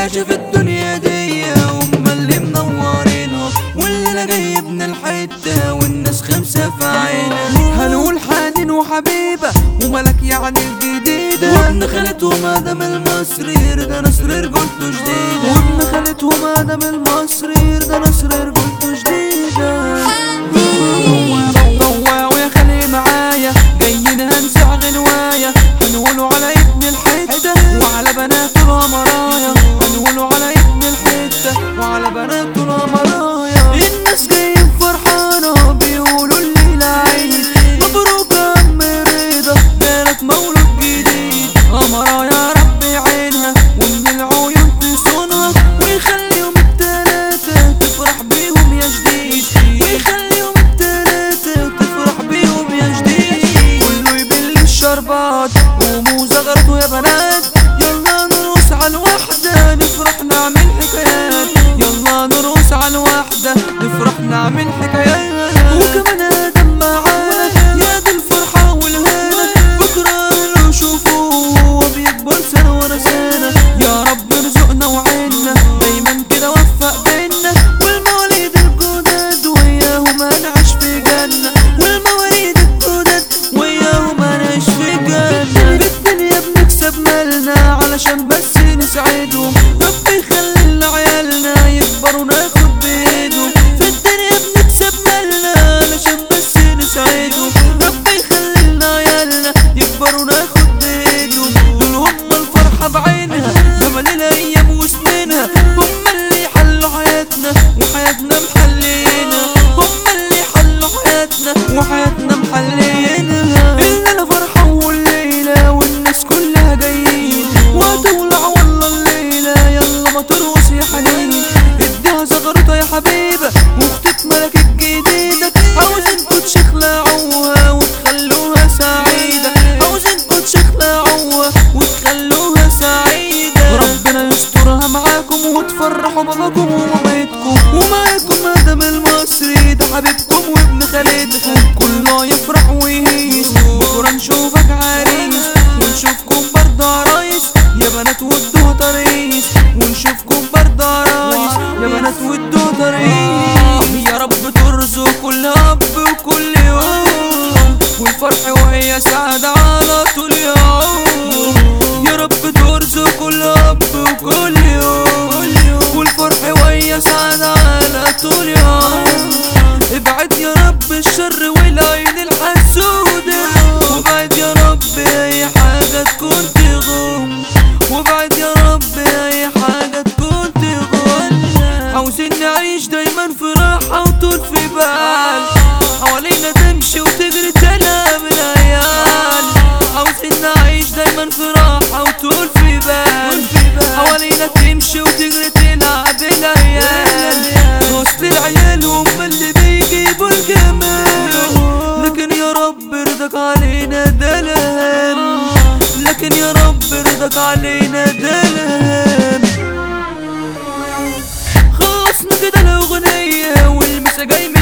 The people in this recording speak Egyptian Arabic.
باشا في الدنيا دي هم اللي منورينها والليلة جاي من الحتة والناس خمسة في عينها هنقول حنين وحبيبة وملك يعني الجديدة وابن خالته مادام المصري ده نصر رجولته جديدة وابن خالته مادام المصري ده نصر رجولته جديدة روعوا يا خلي معايا جايين هنسع غنوايا هنقولوا على ابن الحتة وعلى بناته الأمرايا هنقولوا على ابن الحتة وعلى بناته الأمرايا الناس جايين فرحانة بيقولوا الليلة عيد مبروك يا عم رضا جالك مولود جديد أمرا يا رب يعينها وإن العيون تصونها ويخليهم التلاتة تفرح بيهم يا جديد ويخليهم التلاتة تفرح بيهم يا جديد كله يبل الشربات قوموا زغرتوا يا بنات يلا نرقص على الوحدة نفرح نعمل حكايات يلا نرقص على الوحدة نفرح نعمل حكايات وكمان ادم معانا يا دي الفرحة والهنا بكرة لو شوفوه هو بيكبر سنة ورا سنة يا رب ارزقنا وعنا دايما كده وفق بينا والمواليد الجداد وياهم هنعيش في جنة والمواليد الجداد وياهم هنعيش في جنة بالدنيا بنكسب مالنا علشان بس نسعدهم ربي يخلي لنا عيالنا يكبروا ناخد بايدهم في الدنيا بنكسب مالنا علشان بس نسعدهم ربي يخلي لنا عيالنا يكبروا ناخد بايدهم دول هم الفرحة بعينها جمال الايام وسنينها هم اللي حلوا حياتنا وحياتنا محلينها هم اللي حلوا حياتنا وحياتنا محلينها الليلة فرحة والليلة والناس كلها جايين وهتولع والله الليلة يلا ما ترقص يا حنين اديها زغرتها يا حبيبة واختك ملك الجديدة عاوزينكوا تشخلعوها وتخلوها سعيدة عاوزينكوا تشخلعوها وتخلوها سعيدة ربنا يسترها معاكم وتفرحوا باباكم ومامتكم ومعاكم مدام المصري ده حبيبكم وابن خالتكم كله يفرح ويهيس بكرة نشوفك عريس ونشوفكم برضه عرايس يا بنات ودوها طريس ونشوفكم برضه عرايس يا بنات ودوها طريس يا رب ترزق كل اب وكل يوم والفرح وهي سعادة على طول يوم يا رب ترزق كل اب وكل يوم والفرح وهي سعادة على طول يوم ابعد يا رب الشر والعين الحسودة وابعد يا رب اي حاجة تكون تغم وابعد يا رب اي حاجة تكون تغم عاوزين نعيش دايما في راحة وطول في بال حوالينا تمشي وتجري تلام العيال عاوزين نعيش دايما في راحة وطول في بال حوالينا تمشي وتجري تلعب العيال وسط العيال هم اللي بيجيبوا الجمال لكن يا رب ارضك علينا دلال لكن يا رب ارضك علينا دلال خلصنا كده الأغنية والمسا جاي من